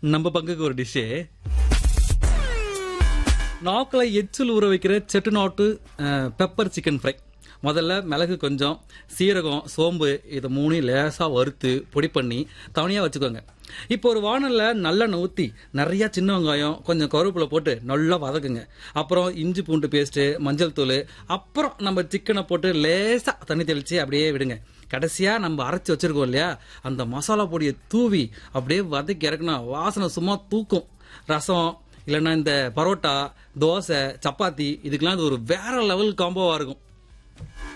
நம்ம பங்குக்கு ஒரு டிஷ்ஷு நாக்கில் எச்சில் ஊற வைக்கிற செட்டுநாட்டு பெப்பர் சிக்கன் ஃப்ரை முதல்ல மிளகு கொஞ்சம் சீரகம் சோம்பு இதை மூணையும் லேசாக வறுத்து பொடி பண்ணி தனியாக வச்சுக்கோங்க இப்போ ஒரு வானலில் நல்லெண்ணெய் ஊற்றி நிறையா சின்ன வெங்காயம் கொஞ்சம் கருவேப்பிலை போட்டு நல்லா வதக்குங்க அப்புறம் இஞ்சி பூண்டு பேஸ்ட்டு மஞ்சள் தூள் அப்புறம் நம்ம சிக்கனை போட்டு லேசாக தண்ணி தெளித்து அப்படியே விடுங்க கடைசியாக நம்ம அரைச்சி வச்சிருக்கோம் இல்லையா அந்த மசாலா பொடியை தூவி அப்படியே வதக்கி இறக்கணும் வாசனை சும்மா தூக்கும் ரசம் இல்லைன்னா இந்த பரோட்டா தோசை சப்பாத்தி இதுக்கெல்லாம் இது ஒரு வேற லெவல் காம்போவாக இருக்கும்